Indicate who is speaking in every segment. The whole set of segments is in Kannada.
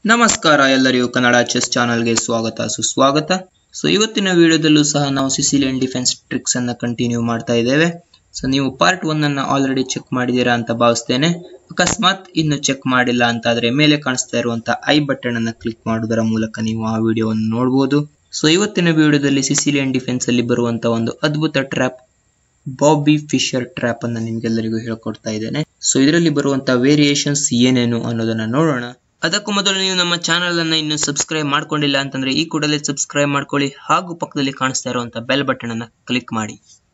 Speaker 1: ನಮಸ್ಕಾರ ಎಲ್ಲರಿಗೂ ಕನ್ನಡ ಚೆಸ್ ಚಾನಲ್ಗೆ ಸ್ವಾಗತ ಸುಸ್ವಾಗತ ಸೊ ಇವತ್ತಿನ ವಿಡಿಯೋದಲ್ಲೂ ಸಹ ನಾವು ಸಿಸಿಲಿಯನ್ ಡಿಫೆನ್ಸ್ ಟ್ರಿಕ್ಸ್ ಅನ್ನ ಕಂಟಿನ್ಯೂ ಮಾಡ್ತಾ ಇದ್ದೇವೆ ಸೊ ನೀವು ಪಾರ್ಟ್ ಒನ್ ಅನ್ನ ಆಲ್ರೆಡಿ ಚೆಕ್ ಮಾಡಿದ್ದೀರಾ ಅಂತ ಭಾವಿಸ್ತೇನೆ ಅಕಸ್ಮಾತ್ ಇನ್ನು ಚೆಕ್ ಮಾಡಿಲ್ಲ ಅಂತಾದ್ರೆ ಮೇಲೆ ಕಾಣಿಸ್ತಾ ಇರುವಂತ ಐ ಬಟನ್ ಅನ್ನ ಕ್ಲಿಕ್ ಮಾಡುವುದರ ಮೂಲಕ ನೀವು ಆ ವಿಡಿಯೋವನ್ನು ನೋಡಬಹುದು ಸೊ ಇವತ್ತಿನ ವಿಡಿಯೋದಲ್ಲಿ ಸಿಸಿಲಿಯನ್ ಡಿಫೆನ್ಸ್ ಅಲ್ಲಿ ಬರುವಂತ ಒಂದು ಅದ್ಭುತ ಟ್ರ್ಯಾಪ್ ಬಾಬಿ ಫಿಶರ್ ಟ್ರ್ಯಾಪ್ ಅನ್ನ ನಿಮ್ಗೆಲ್ಲರಿಗೂ ಹೇಳ್ಕೊಡ್ತಾ ಇದ್ದೇನೆ ಸೊ ಇದರಲ್ಲಿ ಬರುವಂತ ವೇರಿಯೇಷನ್ಸ್ ಏನೇನು ಅನ್ನೋದನ್ನ ನೋಡೋಣ ಅದಕ್ಕೂ ಮೊದಲು ನೀವು ನಮ್ಮ ಚಾನಲ್ ಅನ್ನ ಇನ್ನು ಸಬ್ಸ್ಕ್ರೈಬ್ ಮಾಡ್ಕೊಂಡಿಲ್ಲ ಅಂತಂದ್ರೆ ಈ ಕೂಡಲೇ ಸಬ್ಸ್ಕ್ರೈಬ್ ಮಾಡ್ಕೊಳ್ಳಿ ಹಾಗೂ ಪಕ್ಕದಲ್ಲಿ ಕಾಣಿಸ್ತಾ ಇರುವಂತ ಬೆಲ್ ಬಟನ್ ಅನ್ನ ಕ್ಲಿಕ್ ಮಾಡಿ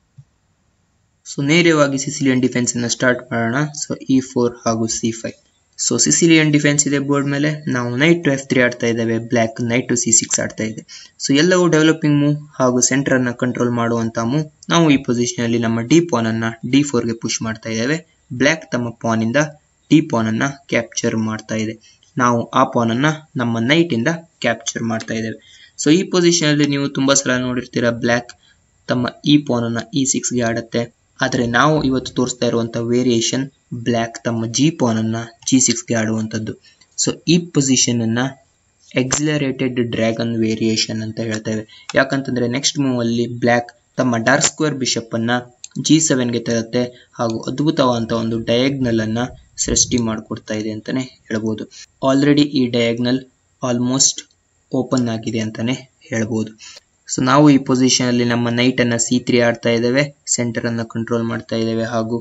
Speaker 1: ಸೊ ನೇರವಾಗಿ ಸಿಸಿಲಿಯನ್ ಡಿಫೆನ್ಸ್ ಅನ್ನ ಸ್ಟಾರ್ಟ್ ಮಾಡೋಣ ಸೊ ಇ ಫೋರ್ ಹಾಗೂ C five so Sicilian defence ಇದೆ ಬೋರ್ಡ್ ಮೇಲೆ ನಾವು ನೈಟ್ ಟು ಎಫ್ ತ್ರೀ ಆಡ್ತಾ ಇದ್ದೇವೆ black knight to C six ಆಡ್ತಾ ಇದೆ ಸೊ ಎಲ್ಲವೂ ಡೆವಲಪಿಂಗ್ ಮೂವ್ ಹಾಗೂ ಸೆಂಟರ್ ಅನ್ನ ಕಂಟ್ರೋಲ್ ಮಾಡುವಂತ ಮೂವ್ ನಾವು ಈ ಪೊಸಿಷನ್ ಅಲ್ಲಿ ನಮ್ಮ ಡಿ ಪಾನ್ ಅನ್ನ ಡಿ ಫೋರ್ ಗೆ ಪುಷ್ ಮಾಡ್ತಾ ಇದ್ದೇವೆ ಬ್ಲ್ಯಾಕ್ ತಮ್ಮ ಪಾನ್ ಇಂದ ಡಿ ಪಾನ್ ಅನ್ನ ಕ್ಯಾಪ್ಚರ್ ಮಾಡ್ತಾ ಇದೆ ನಾವು ಆ ಪಾನ್ ಅನ್ನ ನಮ್ಮ ನೈಟ್ ಇಂದ ಕ್ಯಾಪ್ಚರ್ ಮಾಡ್ತಾ ಇದ್ದೇವೆ ಸೊ ಈ ಪೊಸಿಷನ್ ಅಲ್ಲಿ ನೀವು ತುಂಬಾ ಸಲ ನೋಡಿರ್ತೀರಾ ಬ್ಲ್ಯಾಕ್ ತಮ್ಮ ಈ ಪಾನ್ ಅನ್ನ ಇ ಸಿಕ್ಸ್ ಗೆ ಆಡುತ್ತೆ ಆದ್ರೆ ನಾವು ಇವತ್ತು ತೋರಿಸ್ತಾ ಇರುವಂತ ವೇರಿಯೇಷನ್ ಬ್ಲ್ಯಾಕ್ ತಮ್ಮ ಜಿ ಪಾನ್ ಅನ್ನ ಜಿ ಸಿಕ್ಸ್ ಗೆ ಆಡುವಂತದ್ದು ಸೊ ಈ ಪೊಸಿಷನ್ ಅನ್ನ ಎಕ್ಸಿಲರೇಟೆಡ್ ಡ್ರ್ಯಾಗನ್ ವೇರಿಯೇಷನ್ ಅಂತ ಹೇಳ್ತೇವೆ ಯಾಕಂತಂದ್ರೆ ನೆಕ್ಸ್ಟ್ ಮೂವ್ ಅಲ್ಲಿ ಬ್ಲ್ಯಾಕ್ ತಮ್ಮ ಡಾರ್ಕ್ ಸ್ಕ್ವೇರ್ ಬಿಷಪ್ ಅನ್ನ ಜಿ ಸೆವೆನ್ ಗೆ ತರುತ್ತೆ ಹಾಗೂ ಅದ್ಭುತವಾದಂತ ಒಂದು ಡಯಾಗ್ನಲ್ ಅನ್ನ ಸೃಷ್ಟಿ ಮಾಡಿಕೊಡ್ತಾ ಇದೆ ಅಂತಾನೆ ಹೇಳ್ಬೋದು ಆಲ್ರೆಡಿ ಈ ಡಯಾಗ್ನಲ್ ಆಲ್ಮೋಸ್ಟ್ ಓಪನ್ ಆಗಿದೆ ಅಂತಾನೆ ಹೇಳ್ಬೋದು ಸೊ ನಾವು ಈ ಪೊಸಿಷನ್ ಅಲ್ಲಿ ನಮ್ಮ ನೈಟ್ ಅನ್ನ ಸಿ ತ್ರೀ ಆಡ್ತಾ ಇದ್ದೇವೆ ಸೆಂಟರ್ ಅನ್ನ ಕಂಟ್ರೋಲ್ ಮಾಡ್ತಾ ಇದ್ದೇವೆ ಹಾಗೂ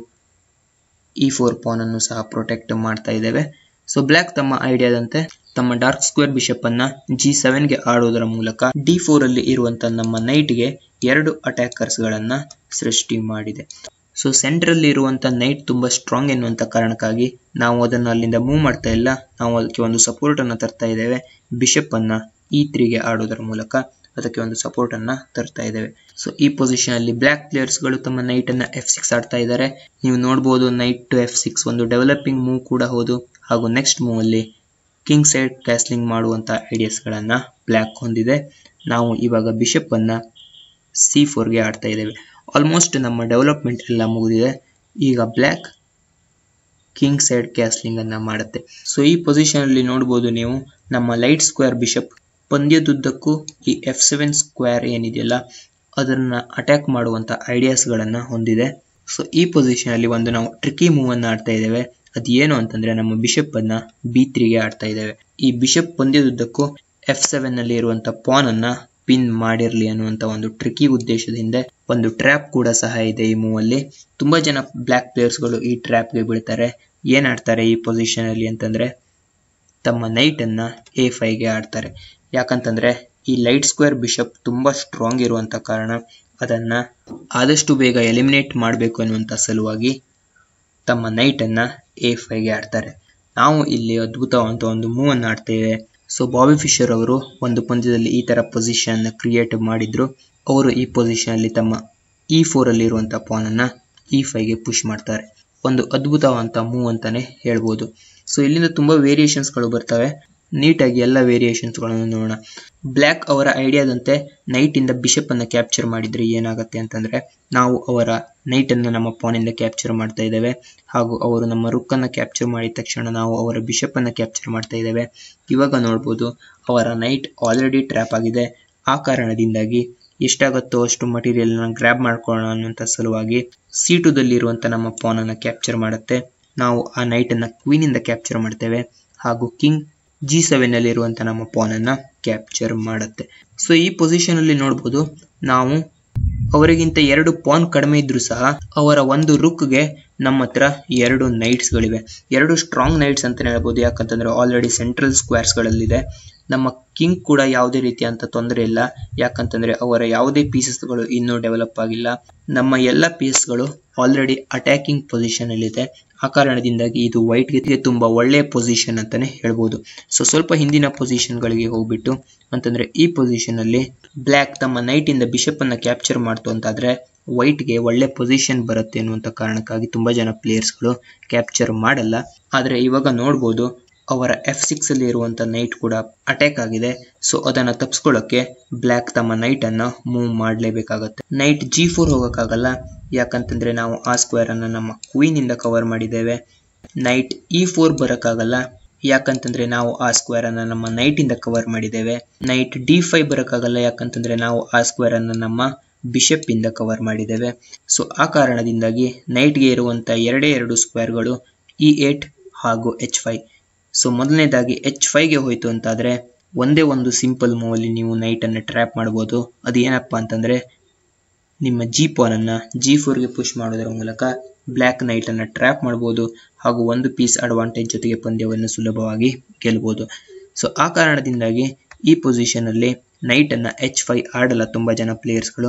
Speaker 1: ಇ ಫೋರ್ ಪಾನ್ ಅನ್ನು ಸಹ ಪ್ರೊಟೆಕ್ಟ್ ಮಾಡ್ತಾ ಇದ್ದೇವೆ ಸೊ ಬ್ಲ್ಯಾಕ್ ತಮ್ಮ ಐಡಿಯಾದಂತೆ ತಮ್ಮ ಡಾರ್ಕ್ ಸ್ಕ್ವೇರ್ ಬಿಷಪ್ ಅನ್ನ ಜಿ ಸೆವೆನ್ ಗೆ ಆಡುವುದರ ಮೂಲಕ ಡಿ ಫೋರ್ ಅಲ್ಲಿ ಇರುವಂತ ನಮ್ಮ ನೈಟ್ ಗೆ ಎರಡು ಅಟ್ಯಾಕರ್ಸ್ ಗಳನ್ನ ಸೃಷ್ಟಿ ಮಾಡಿದೆ ಸೊ ಸೆಂಟ್ರಲ್ಲಿ ಇರುವಂತ ನೈಟ್ ತುಂಬಾ ಸ್ಟ್ರಾಂಗ್ ಎನ್ನುವಂತ ಕಾರಣಕ್ಕಾಗಿ ನಾವು ಅದನ್ನ ಅಲ್ಲಿಂದ ಮೂವ್ ಮಾಡ್ತಾ ಇಲ್ಲ ನಾವು ಅದಕ್ಕೆ ಒಂದು ಸಪೋರ್ಟ್ ಅನ್ನ ತರ್ತಾ ಇದ್ದೇವೆ ಬಿಷಪ್ ಅನ್ನ ಇ ತ್ರೀಗೆ ಆಡೋದರ ಮೂಲಕ ಅದಕ್ಕೆ ಒಂದು ಸಪೋರ್ಟ್ ಅನ್ನ ತರ್ತಾ ಇದ್ದೇವೆ ಸೊ ಈ ಪೊಸಿಷನ್ ಅಲ್ಲಿ ಬ್ಲ್ಯಾಕ್ ಪ್ಲೇಯರ್ಸ್ ಗಳು ತಮ್ಮ ನೈಟ್ ಅನ್ನ ಎಫ್ ಸಿಕ್ಸ್ ಆಡ್ತಾ ಇದ್ದಾರೆ ನೀವು ನೋಡಬಹುದು ನೈಟ್ ಟು ಎಫ್ ಸಿಕ್ಸ್ ಒಂದು ಡೆವಲಪಿಂಗ್ ಮೂವ್ ಕೂಡ ಹೌದು ಹಾಗೂ ನೆಕ್ಸ್ಟ್ ಮೂವ್ ಅಲ್ಲಿ ಕಿಂಗ್ ಸೈಡ್ ಕ್ಯಾಸ್ಲಿಂಗ್ ಮಾಡುವಂತ ಐಡಿಯಾಸ್ ಗಳನ್ನ ಬ್ಲ್ಯಾಕ್ ಹೊಂದಿದೆ ನಾವು ಇವಾಗ ಬಿಷಪ್ ಅನ್ನ ಸಿ ಫೋರ್ಗೆ ಆಡ್ತಾ ಇದ್ದೇವೆ ಆಲ್ಮೋಸ್ಟ್ ನಮ್ಮ ಡೆವಲಪ್ಮೆಂಟ್ ಎಲ್ಲ ಮುಗಿದಿದೆ ಈಗ ಬ್ಲ್ಯಾಕ್ ಕಿಂಗ್ ಸೈಡ್ ಕ್ಯಾಸ್ಲಿಂಗ್ ಅನ್ನ ಮಾಡುತ್ತೆ ಸೊ ಈ ಪೊಸಿಷನ್ ಅಲ್ಲಿ ನೋಡಬಹುದು ನೀವು ನಮ್ಮ ಲೈಟ್ ಸ್ಕ್ವೇರ್ ಬಿಷಪ್ ಪಂದ್ಯದುದ್ದಕ್ಕೂ ಈ ಎಫ್ ಸೆವೆನ್ ಸ್ಕ್ವೇರ್ ಏನಿದೆಯಲ್ಲ ಅದನ್ನ ಅಟ್ಯಾಕ್ ಮಾಡುವಂತ ಐಡಿಯಾಸ್ ಗಳನ್ನ ಹೊಂದಿದೆ ಸೊ ಈ ಪೊಸಿಷನ್ ಅಲ್ಲಿ ಒಂದು ನಾವು ಟ್ರಿಕಿ ಮೂವ್ ಅನ್ನ ಆಡ್ತಾ ಇದ್ದೇವೆ ಅದು ಏನು ಅಂತಂದ್ರೆ ನಮ್ಮ ಬಿಷಪ್ ಅನ್ನ ಬಿ ತ್ರೀಗೆ ಆಡ್ತಾ ಇದ್ದೇವೆ ಈ ಬಿಷಪ್ ಪಂದ್ಯದುದ್ದಕ್ಕೂ ಎಫ್ ಸೆವೆನ್ ನಲ್ಲಿ ಇರುವಂತ ಪಾನ್ ಅನ್ನ ಪಿನ್ ಮಾಡಿರ್ಲಿ ಅನ್ನುವಂತ ಒಂದು ಟ್ರಿಕಿ ಉದ್ದೇಶದಿಂದ ಒಂದು ಟ್ರ್ಯಾಪ್ ಕೂಡ ಸಹ ಇದೆ ಈ ಮೂವ್ ಅಲ್ಲಿ ತುಂಬಾ ಜನ ಬ್ಲ್ಯಾಕ್ ಪ್ಲೇಯರ್ಸ್ ಗಳು ಈ ಟ್ರ್ಯಾಪ್ ಗೆ ಬೀಳ್ತಾರೆ ಏನ್ ಆಡ್ತಾರೆ ಈ ಪೊಸಿಷನ್ ಅಲ್ಲಿ ಅಂತಂದ್ರೆ ತಮ್ಮ ನೈಟ್ ಅನ್ನ ಎ ಫೈವ್ ಗೆ ಆಡ್ತಾರೆ ಯಾಕಂತಂದ್ರೆ ಈ ಲೈಟ್ ಸ್ಕ್ವೇರ್ ಬಿಷಪ್ ತುಂಬಾ ಸ್ಟ್ರಾಂಗ್ ಇರುವಂತ ಕಾರಣ ಅದನ್ನ ಆದಷ್ಟು ಬೇಗ ಎಲಿಮಿನೇಟ್ ಮಾಡಬೇಕು ಅನ್ನುವಂತ ಸಲುವಾಗಿ ತಮ್ಮ ನೈಟ್ ಅನ್ನ ಎ ಫೈವ್ ಗೆ ಆಡ್ತಾರೆ ನಾವು ಇಲ್ಲಿ ಅದ್ಭುತವಾದಂತ ಒಂದು ಮೂವ್ ಅನ್ನ ಆಡ್ತೇವೆ ಸೊ ಬಾಬಿ ಫಿಶರ್ ಅವರು ಒಂದು ಪಂದ್ಯದಲ್ಲಿ ಈ ತರ ಪೊಸಿಷನ್ ಕ್ರಿಯೇಟ್ ಮಾಡಿದ್ರು ಅವರು ಈ ಪೊಸಿಷನ್ ಅಲ್ಲಿ ತಮ್ಮ ಇ ಫೋರ್ ಅಲ್ಲಿ ಇರುವಂತಹ ಪಾನ್ ಅನ್ನ ಇ ಫೈವ್ ಗೆ ಪುಷ್ ಮಾಡ್ತಾರೆ ಒಂದು ಅದ್ಭುತವಾದಂತ ಮೂವ್ ಅಂತಾನೆ ಹೇಳ್ಬೋದು ಸೊ ಇಲ್ಲಿಂದ ತುಂಬಾ ವೇರಿಯೇಷನ್ಸ್ ಗಳು ಬರ್ತವೆ ನೀಟಾಗಿ ಎಲ್ಲ ವೇರಿಯೇಷನ್ಸ್ ಗಳನ್ನು ನೋಡೋಣ ಬ್ಲ್ಯಾಕ್ ಅವರ ಐಡಿಯಾದಂತೆ ನೈಟ್ ಇಂದ ಬಿಷಪ್ ಅನ್ನ ಕ್ಯಾಪ್ಚರ್ ಮಾಡಿದ್ರೆ ಏನಾಗುತ್ತೆ ಅಂತಂದ್ರೆ ನಾವು ಅವರ ನೈಟ್ ಅನ್ನ ನಮ್ಮ ಪಾನ್ ಇಂದ ಕ್ಯಾಪ್ಚರ್ ಮಾಡ್ತಾ ಇದ್ದೇವೆ ಹಾಗೂ ಅವರು ನಮ್ಮ ರುಕ್ ಅನ್ನ ಕ್ಯಾಪ್ಚರ್ ಮಾಡಿದ ತಕ್ಷಣ ನಾವು ಅವರ ಬಿಷಪ್ ಅನ್ನ ಕ್ಯಾಪ್ಚರ್ ಮಾಡ್ತಾ ಇದ್ದೇವೆ ಇವಾಗ ನೋಡ್ಬೋದು ಅವರ ನೈಟ್ ಆಲ್ರೆಡಿ ಟ್ರ್ಯಾಪ್ ಆಗಿದೆ ಆ ಕಾರಣದಿಂದಾಗಿ ಎಷ್ಟಾಗುತ್ತೋ ಅಷ್ಟು ಮಟೀರಿಯಲ್ ನ ಗ್ರ್ಯಾಬ್ ಮಾಡ್ಕೊಳ್ಳೋಣ ಅನ್ನುವಂತ ಸಲುವಾಗಿ ಸಿ ಟುದಲ್ಲಿ ಇರುವಂತ ನಮ್ಮ ಪಾನ್ ಅನ್ನ ಕ್ಯಾಪ್ಚರ್ ಮಾಡುತ್ತೆ ನಾವು ಆ ನೈಟ್ ಅನ್ನ ಕ್ವೀನ್ ಇಂದ ಕ್ಯಾಪ್ಚರ್ ಮಾಡ್ತೇವೆ ಹಾಗೂ ಕಿಂಗ್ ಜಿ ಸೆವೆನ್ ಅಲ್ಲಿ ಇರುವಂತ ನಮ್ಮ ಪಾನ್ ಅನ್ನ ಕ್ಯಾಪ್ಚರ್ ಮಾಡುತ್ತೆ ಸೊ ಈ ಪೊಸಿಷನ್ ಅಲ್ಲಿ ನೋಡಬಹುದು ನಾವು ಅವರಿಗಿಂತ ಎರಡು ಪಾನ್ ಕಡಿಮೆ ಇದ್ರೂ ಸಹ ಅವರ ಒಂದು ರುಕ್ಗೆ ನಮ್ಮ ಹತ್ರ ಎರಡು ನೈಟ್ಸ್ ಗಳಿವೆ ಎರಡು ಸ್ಟ್ರಾಂಗ್ ನೈಟ್ಸ್ ಅಂತ ಹೇಳ್ಬೋದು ಯಾಕಂತಂದ್ರೆ ಆಲ್ರೆಡಿ ಸೆಂಟ್ರಲ್ ಸ್ಕ್ವೇರ್ಸ್ ಗಳಲ್ಲಿದೆ ನಮ್ಮ ಕಿಂಗ್ ಕೂಡ ಯಾವುದೇ ರೀತಿಯಂತ ತೊಂದರೆ ಇಲ್ಲ ಯಾಕಂತಂದ್ರೆ ಅವರ ಯಾವುದೇ ಪೀಸಸ್ ಗಳು ಇನ್ನೂ ಡೆವಲಪ್ ಆಗಿಲ್ಲ ನಮ್ಮ ಎಲ್ಲ ಪೀಸ್ ಗಳು ಆಲ್ರೆಡಿ ಅಟ್ಯಾಕಿಂಗ್ ಪೊಸಿಷನ್ ಅಲ್ಲಿ ಇದೆ ಆ ಕಾರಣದಿಂದಾಗಿ ಇದು ವೈಟ್ ಗೆ ತುಂಬಾ ಒಳ್ಳೆಯ ಪೊಸಿಷನ್ ಅಂತಾನೆ ಹೇಳ್ಬೋದು ಸೊ ಸ್ವಲ್ಪ ಹಿಂದಿನ ಪೊಸಿಷನ್ ಗಳಿಗೆ ಹೋಗ್ಬಿಟ್ಟು ಅಂತಂದ್ರೆ ಈ ಪೊಸಿಷನ್ ಅಲ್ಲಿ ಬ್ಲ್ಯಾಕ್ ತಮ್ಮ ನೈಟ್ ಇಂದ ಬಿಷಪ್ ಅನ್ನ ಕ್ಯಾಪ್ಚರ್ ಮಾಡ್ತು ಅಂತಾದ್ರೆ ವೈಟ್ ಗೆ ಒಳ್ಳೆ ಪೊಸಿಷನ್ ಬರುತ್ತೆ ಅನ್ನುವಂತ ಕಾರಣಕ್ಕಾಗಿ ತುಂಬಾ ಜನ ಪ್ಲೇಯರ್ಸ್ ಗಳು ಕ್ಯಾಪ್ಚರ್ ಮಾಡಲ್ಲ ಆದ್ರೆ ಇವಾಗ ನೋಡ್ಬೋದು ಅವರ ಎಫ್ ಸಿಕ್ಸ್ ಅಲ್ಲಿ ಇರುವಂತ ನೈಟ್ ಕೂಡ ಅಟ್ಯಾಕ್ ಆಗಿದೆ ಸೊ ಅದನ್ನ ತಪ್ಪಿಸ್ಕೊಳ್ಳೋಕೆ ಬ್ಲ್ಯಾಕ್ ತಮ್ಮ ನೈಟ್ ಅನ್ನ ಮೂವ್ ಮಾಡಲೇಬೇಕಾಗತ್ತೆ ನೈಟ್ ಜಿ ಫೋರ್ ಹೋಗಕ್ಕಾಗಲ್ಲ ಯಾಕಂತಂದ್ರೆ ನಾವು ಆ ಸ್ಕ್ವೇರ್ ಅನ್ನ ನಮ್ಮ ಕ್ವೀನ್ ಇಂದ ಕವರ್ ಮಾಡಿದ್ದೇವೆ ನೈಟ್ ಇ ಫೋರ್ ಬರಕ್ಕಾಗಲ್ಲ ಯಾಕಂತಂದ್ರೆ ನಾವು ಆ ಸ್ಕ್ವೇರ್ ಅನ್ನ ನಮ್ಮ ನೈಟ್ ಇಂದ ಕವರ್ ಮಾಡಿದ್ದೇವೆ ನೈಟ್ ಡಿ ಫೈವ್ ಬರಕ್ಕಾಗಲ್ಲ ಯಾಕಂತಂದ್ರೆ ನಾವು ಆ ಸ್ಕ್ವೇರ್ ಅನ್ನ ನಮ್ಮ ಬಿಷಪ್ ಇಂದ ಕವರ್ ಮಾಡಿದ್ದೇವೆ ಸೊ ಆ ಕಾರಣದಿಂದಾಗಿ ನೈಟ್ಗೆ ಇರುವಂತ ಎರಡೇ ಎರಡು ಸ್ಕ್ವೇರ್ಗಳು ಇ ಏಟ್ ಹಾಗೂ ಎಚ್ ಫೈವ್ ಸೊ ಮೊದಲನೇದಾಗಿ ಎಚ್ ಫೈವ್ಗೆ ಹೋಯ್ತು ಅಂತಾದ್ರೆ ಒಂದೇ ಒಂದು ಸಿಂಪಲ್ ಮೂವ್ ಅಲ್ಲಿ ನೀವು ನೈಟ್ ಅನ್ನ ಟ್ರ್ಯಾಪ್ ಮಾಡ್ಬೋದು ಅದು ಏನಪ್ಪಾ ಅಂತಂದ್ರೆ ನಿಮ್ಮ ಜಿ ಪಾನ್ ಅನ್ನ ಜಿ ಫೋರ್ಗೆ ಪುಷ್ ಮಾಡೋದರ ಮೂಲಕ ಬ್ಲ್ಯಾಕ್ ನೈಟ್ ಅನ್ನ ಟ್ರ್ಯಾಪ್ ಮಾಡಬಹುದು ಹಾಗೂ ಒಂದು ಪೀಸ್ ಅಡ್ವಾಂಟೇಜ್ ಜೊತೆಗೆ ಪಂದ್ಯವನ್ನು ಸುಲಭವಾಗಿ ಗೆಲ್ಲಬಹುದು ಸೊ ಆ ಕಾರಣದಿಂದಾಗಿ ಈ ಪೊಸಿಷನ್ ಅಲ್ಲಿ ನೈಟ್ ಅನ್ನ ಎಚ್ ಫೈವ್ ಆಡಲ್ಲ ತುಂಬಾ ಜನ ಪ್ಲೇಯರ್ಸ್ಗಳು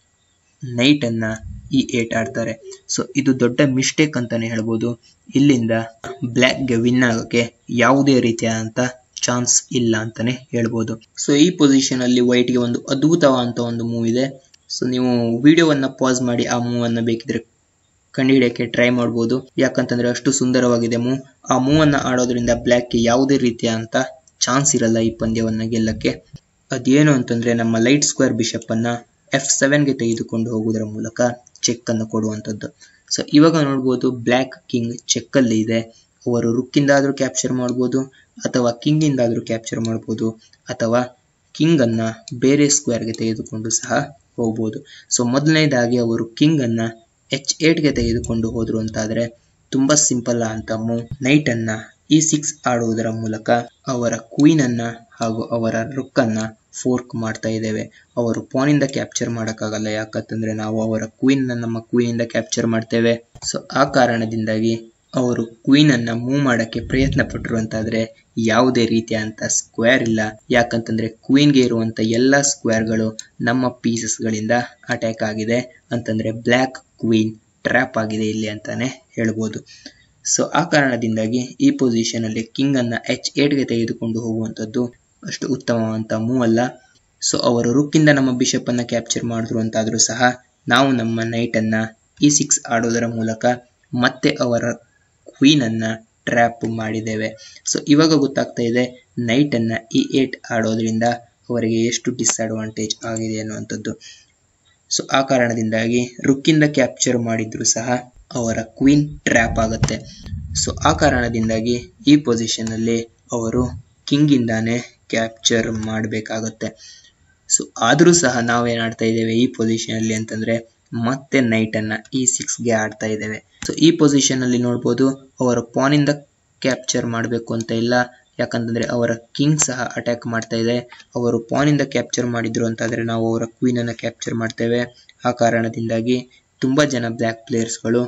Speaker 1: ನೈಟ್ ಅನ್ನ ಇ ಏಟ್ ಆಡ್ತಾರೆ ಸೊ ಇದು ದೊಡ್ಡ ಮಿಸ್ಟೇಕ್ ಅಂತಾನೆ ಹೇಳ್ಬೋದು ಇಲ್ಲಿಂದ ಬ್ಲ್ಯಾಕ್ಗೆ ವಿನ್ ಆಗೋಕೆ ಯಾವುದೇ ರೀತಿಯಾದಂತ ಚಾನ್ಸ್ ಇಲ್ಲ ಅಂತಾನೆ ಹೇಳ್ಬೋದು ಸೊ ಈ ಪೊಸಿಷನ್ ಅಲ್ಲಿ ವೈಟ್ಗೆ ಒಂದು ಅದ್ಭುತವಾದಂತ ಒಂದು ಮೂವ್ ಇದೆ ಸೊ ನೀವು ವಿಡಿಯೋವನ್ನ ಪಾಸ್ ಮಾಡಿ ಆ ಮೂವ್ ಅನ್ನ ಬೇಕಿದ್ರೆ ಕಂಡುಹಿಡಿಯಕ್ಕೆ ಟ್ರೈ ಮಾಡ್ಬೋದು ಯಾಕಂತಂದ್ರೆ ಅಷ್ಟು ಸುಂದರವಾಗಿದೆ ಮೂವ್ ಆ ಮೂವ್ ಅನ್ನ ಆಡೋದ್ರಿಂದ ಬ್ಲ್ಯಾಕ್ಗೆ ಯಾವುದೇ ರೀತಿಯಾದಂತ ಚಾನ್ಸ್ ಇರಲ್ಲ ಈ ಪಂದ್ಯವನ್ನ ಗೆಲ್ಲಕ್ಕೆ ಅದೇನು ಅಂತಂದ್ರೆ ನಮ್ಮ ಲೈಟ್ ಸ್ಕ್ವೇರ್ ಬಿಷಪ್ ಅನ್ನ ಎಫ್ ಸೆವೆನ್ಗೆ ತೆಗೆದುಕೊಂಡು ಹೋಗುವುದರ ಮೂಲಕ ಚೆಕ್ ಅನ್ನು ಕೊಡುವಂಥದ್ದು ಸೊ ಇವಾಗ ನೋಡ್ಬೋದು ಬ್ಲ್ಯಾಕ್ ಕಿಂಗ್ ಚೆಕ್ ಅಲ್ಲಿ ಇದೆ ಅವರು ರುಕ್ಕಿಂದಾದ್ರೂ ಕ್ಯಾಪ್ಚರ್ ಮಾಡ್ಬೋದು ಅಥವಾ ಕಿಂಗ್ ಇಂದಾದ್ರೂ ಕ್ಯಾಪ್ಚರ್ ಮಾಡ್ಬೋದು ಅಥವಾ ಕಿಂಗ್ ಅನ್ನ ಬೇರೆ ಸ್ಕ್ವೇರ್ಗೆ ತೆಗೆದುಕೊಂಡು ಸಹ ಹೋಗ್ಬೋದು ಸೊ ಮೊದಲನೇದಾಗಿ ಅವರು ಕಿಂಗ್ ಅನ್ನ ಎಚ್ ಏಟ್ಗೆ ತೆಗೆದುಕೊಂಡು ಹೋದ್ರು ಅಂತಾದ್ರೆ ತುಂಬಾ ಸಿಂಪಲ್ ಅಂತ ಮೂವ್ ನೈಟ್ ಅನ್ನ ಇ ಸಿಕ್ಸ್ ಆಡುವುದರ ಮೂಲಕ ಅವರ ಕ್ವೀನ್ ಅನ್ನ ಹಾಗೂ ಅವರ ರುಕ್ ಅನ್ನ ಫೋರ್ಕ್ ಮಾಡ್ತಾ ಇದ್ದೇವೆ ಅವರು ಪಾನ್ ಇಂದ ಕ್ಯಾಪ್ಚರ್ ಮಾಡಕ್ಕಾಗಲ್ಲ ಯಾಕಂತಂದ್ರೆ ನಾವು ಅವರ ಕ್ವೀನ್ ನಮ್ಮ ಕ್ವೀನ್ ಇಂದ ಕ್ಯಾಪ್ಚರ್ ಮಾಡ್ತೇವೆ ಸೊ ಆ ಕಾರಣದಿಂದಾಗಿ ಅವರು ಕ್ವೀನ್ ಅನ್ನ ಮೂವ್ ಮಾಡಕ್ಕೆ ಪ್ರಯತ್ನ ಪಟ್ಟರು ಅಂತಾದ್ರೆ ಯಾವುದೇ ರೀತಿಯಾದಂತ ಸ್ಕ್ವೇರ್ ಇಲ್ಲ ಯಾಕಂತಂದ್ರೆ ಕ್ವೀನ್ಗೆ ಇರುವಂತ ಎಲ್ಲಾ ಸ್ಕ್ವೇರ್ಗಳು ನಮ್ಮ ಪೀಸಸ್ ಗಳಿಂದ ಅಟ್ಯಾಕ್ ಆಗಿದೆ ಅಂತಂದ್ರೆ ಬ್ಲ್ಯಾಕ್ ಕ್ವೀನ್ ಟ್ರ್ಯಾಪ್ ಆಗಿದೆ ಇಲ್ಲಿ ಅಂತಾನೆ ಹೇಳ್ಬೋದು ಸೊ ಆ ಕಾರಣದಿಂದಾಗಿ ಈ ಪೊಸಿಷನ್ ಅಲ್ಲಿ ಕಿಂಗ್ ಅನ್ನ ಎಚ್ ಏಟ್ಗೆ ತೆಗೆದುಕೊಂಡು ಹೋಗುವಂತದ್ದು ಅಷ್ಟು ಉತ್ತಮವಂತ ಮೂವ್ ಅಲ್ಲ ಸೊ ಅವರು ರುಕ್ಕಿಂದ ನಮ್ಮ ಬಿಷಪ್ ಅನ್ನ ಕ್ಯಾಪ್ಚರ್ ಮಾಡಿದ್ರು ಅಂತಾದ್ರೂ ಸಹ ನಾವು ನಮ್ಮ ನೈಟ್ ಅನ್ನ ಇ ಸಿಕ್ಸ್ ಆಡೋದರ ಮೂಲಕ ಮತ್ತೆ ಅವರ ಕ್ವೀನ್ ಅನ್ನ ಟ್ರ್ಯಾಪ್ ಮಾಡಿದ್ದೇವೆ ಸೊ ಇವಾಗ ಗೊತ್ತಾಗ್ತಾ ಇದೆ ನೈಟ್ ಅನ್ನ ಇ ಏಟ್ ಆಡೋದ್ರಿಂದ ಅವರಿಗೆ ಎಷ್ಟು ಡಿಸ್ಅಡ್ವಾಂಟೇಜ್ ಆಗಿದೆ ಅನ್ನುವಂಥದ್ದು ಸೊ ಆ ಕಾರಣದಿಂದಾಗಿ ರುಕ್ಕಿಂದ ಕ್ಯಾಪ್ಚರ್ ಮಾಡಿದ್ರು ಸಹ ಅವರ ಕ್ವೀನ್ ಟ್ರ್ಯಾಪ್ ಆಗುತ್ತೆ ಸೊ ಆ ಕಾರಣದಿಂದಾಗಿ ಈ ಪೊಸಿಷನ್ ಅಲ್ಲಿ ಅವರು ಕಿಂಗ್ ಇಂದಾನೆ ಕ್ಯಾಪ್ಚರ್ ಮಾಡಬೇಕಾಗುತ್ತೆ ಸೊ ಆದ್ರೂ ಸಹ ನಾವೇನ್ ಆಡ್ತಾ ಇದ್ದೇವೆ ಈ ಪೊಸಿಷನ್ ಅಲ್ಲಿ ಅಂತಂದ್ರೆ ಮತ್ತೆ ನೈಟ್ ಅನ್ನ ಈ ಸಿಕ್ಸ್ ಗೆ ಆಡ್ತಾ ಇದ್ದೇವೆ ಸೊ ಈ ಪೊಸಿಷನ್ ಅಲ್ಲಿ ನೋಡ್ಬೋದು ಅವರ ಪಾನ್ ಇಂದ ಕ್ಯಾಪ್ಚರ್ ಮಾಡಬೇಕು ಅಂತ ಇಲ್ಲ ಯಾಕಂತಂದ್ರೆ ಅವರ ಕಿಂಗ್ ಸಹ ಅಟ್ಯಾಕ್ ಮಾಡ್ತಾ ಇದೆ ಅವರು ಪಾನ್ ಇಂದ ಕ್ಯಾಪ್ಚರ್ ಮಾಡಿದ್ರು ಅಂತಾದ್ರೆ ನಾವು ಅವರ ಕ್ವೀನ್ ಅನ್ನ ಕ್ಯಾಪ್ಚರ್ ಮಾಡ್ತೇವೆ ಆ ಕಾರಣದಿಂದಾಗಿ ತುಂಬಾ ಜನ ಬ್ಲ್ಯಾಕ್ ಪ್ಲೇಯರ್ಸ್ಗಳು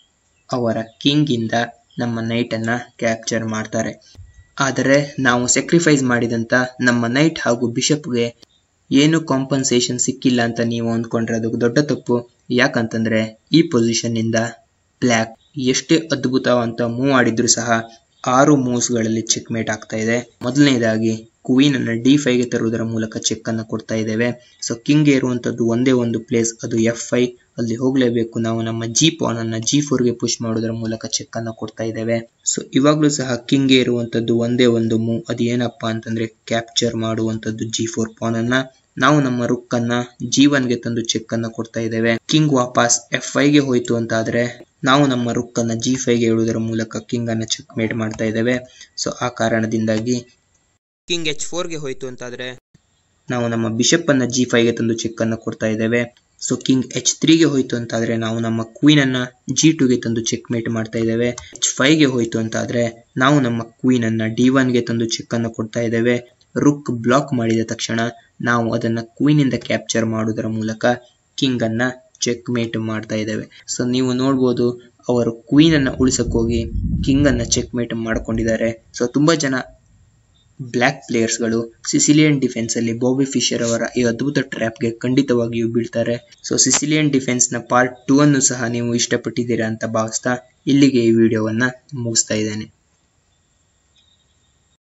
Speaker 1: ಅವರ ಕಿಂಗ್ ಇಂದ ನಮ್ಮ ನೈಟ್ ಅನ್ನ ಕ್ಯಾಪ್ಚರ್ ಮಾಡ್ತಾರೆ ಆದರೆ ನಾವು ಸ್ಯಾಕ್ರಿಫೈಸ್ ಮಾಡಿದಂತ ನಮ್ಮ ನೈಟ್ ಹಾಗೂ ಬಿಷಪ್ಗೆ ಏನು ಕಾಂಪನ್ಸೇಷನ್ ಸಿಕ್ಕಿಲ್ಲ ಅಂತ ನೀವು ಅಂದ್ಕೊಂಡ್ರೆ ಅದು ದೊಡ್ಡ ತಪ್ಪು ಯಾಕಂತಂದ್ರೆ ಈ ಪೊಸಿಷನ್ ಇಂದ ಬ್ಲ್ಯಾಕ್ ಎಷ್ಟೇ ಅದ್ಭುತವಂತ ಮೂವ್ ಆಡಿದ್ರು ಸಹ ಆರು ಮೂವ್ಸ್ ಗಳಲ್ಲಿ ಚೆಕ್ ಮೇಟ್ ಆಗ್ತಾ ಇದೆ ಮೊದಲನೇದಾಗಿ ಕ್ವೀನ್ ಅನ್ನ ಡಿ ಫೈವ್ ಗೆ ತರುವುದರ ಮೂಲಕ ಚೆಕ್ ಅನ್ನ ಕೊಡ್ತಾ ಇದ್ದೇವೆ ಸೊ ಕಿಂಗ್ ಇರುವಂತದ್ದು ಒಂದೇ ಒಂದು ಪ್ಲೇಸ್ ಅದು ಎಫ್ ಐ ಅಲ್ಲಿ ಹೋಗ್ಲೇಬೇಕು ನಾವು ನಮ್ಮ ಜಿ ಪಾನ್ ಅನ್ನ ಜಿ ಫೋರ್ ಗೆ ಪುಷ್ ಮಾಡೋದರ ಮೂಲಕ ಚೆಕ್ ಅನ್ನ ಕೊಡ್ತಾ ಇದ್ದೇವೆ ಸೊ ಇವಾಗ್ಲೂ ಸಹ ಕಿಂಗ್ ಇರುವಂತದ್ದು ಒಂದೇ ಒಂದು ಮೂವ್ ಅದು ಏನಪ್ಪಾ ಅಂತಂದ್ರೆ ಕ್ಯಾಪ್ಚರ್ ಮಾಡುವಂತದ್ದು ಜಿ ಫೋರ್ ಪಾನ್ ಅನ್ನ ನಾವು ನಮ್ಮ ರುಕ್ ಅನ್ನ ಜಿ ಒನ್ ಗೆ ತಂದು ಚೆಕ್ ಅನ್ನ ಕೊಡ್ತಾ ಇದ್ದೇವೆ ಕಿಂಗ್ ವಾಪಸ್ ಎಫ್ ಐ ಗೆ ಹೋಯ್ತು ಅಂತ ಆದ್ರೆ ನಾವು ನಮ್ಮ ರುಕ್ ಅನ್ನ ಜಿ ಫೈವ್ ಗೆ ಇಡುವುದರ ಮೂಲಕ ಕಿಂಗ್ ಅನ್ನ ಚೆಕ್ ಮೇಟ್ ಮಾಡ್ತಾ ಇದ್ದೇವೆ ಸೊ ಆ ಕಾರಣದಿಂದಾಗಿ ಕಿಂಗ್ ಎಚ್ ಫೋರ್ ಗೆ ಹೋಯ್ತು ಅಂತಾದ್ರೆ ನಾವು ನಮ್ಮ ಬಿಷಪ್ ಅನ್ನ ಜಿ ಫೈವ್ ಗೆ ತಂದು ಚೆಕ್ ಅನ್ನ ಕೊಡ್ತಾ ಇದ್ದೇವೆ ಸೊ ಕಿಂಗ್ ಎಚ್ ತ್ರೀ ಗೆ ಹೋಯ್ತು ಅಂತಾದ್ರೆ ನಾವು ನಮ್ಮ ಕ್ವೀನ್ ಅನ್ನ ಜಿ ಟು ಗೆ ತಂದು ಚೆಕ್ ಮೇಟ್ ಮಾಡ್ತಾ ಇದ್ದೇವೆ ಎಚ್ ಫೈವ್ ಗೆ ಹೋಯ್ತು ಅಂತಾದ್ರೆ ನಾವು ನಮ್ಮ ಕ್ವೀನ್ ಅನ್ನ ಡಿ ಒನ್ ಗೆ ತಂದು ಚೆಕ್ ಅನ್ನ ಕೊಡ್ತಾ ಇದ್ದೇವೆ ರುಕ್ ಬ್ಲಾಕ್ ಮಾಡಿದ ತಕ್ಷಣ ನಾವು ಅದನ್ನ ಕ್ವೀನ್ ಇಂದ ಕ್ಯಾಪ್ಚರ್ ಮಾಡುವುದರ ಮೂಲಕ ಕಿಂಗ್ ಅನ್ನ ಚೆಕ್ ಮೇಟ್ ಮಾಡ್ತಾ ಇದ್ದೇವೆ ಸೊ ನೀವು ನೋಡ್ಬೋದು ಅವರು ಕ್ವೀನ್ ಅನ್ನ ಉಳಿಸಕ್ ಹೋಗಿ ಕಿಂಗ್ ಅನ್ನ ಚೆಕ್ ಮೇಟ್ ಮಾಡ್ಕೊಂಡಿದ್ದಾರೆ ಸೊ ತುಂಬಾ ಜನ ಬ್ಲ್ಯಾಕ್ ಪ್ಲೇಯರ್ಸ್ಗಳು ಸಿಸಿಲಿಯನ್ ಡಿಫೆನ್ಸ್ ಅಲ್ಲಿ ಬಾಬಿ ಫಿಶರ್ ಅವರ ಈ ಅದ್ಭುತ ಟ್ರ್ಯಾಪ್ಗೆ ಖಂಡಿತವಾಗಿಯೂ ಬೀಳ್ತಾರೆ ಸೊ ಸಿಸಿಲಿಯನ್ ಡಿಫೆನ್ಸ್ ನ ಪಾರ್ಟ್ ಟೂ ಅನ್ನು ಸಹ ನೀವು ಇಷ್ಟಪಟ್ಟಿದ್ದೀರಾ ಅಂತ ಭಾವಿಸ್ತಾ ಇಲ್ಲಿಗೆ ಈ ವಿಡಿಯೋವನ್ನ ಮುಗಿಸ್ತಾ ಇದ್ದೇನೆ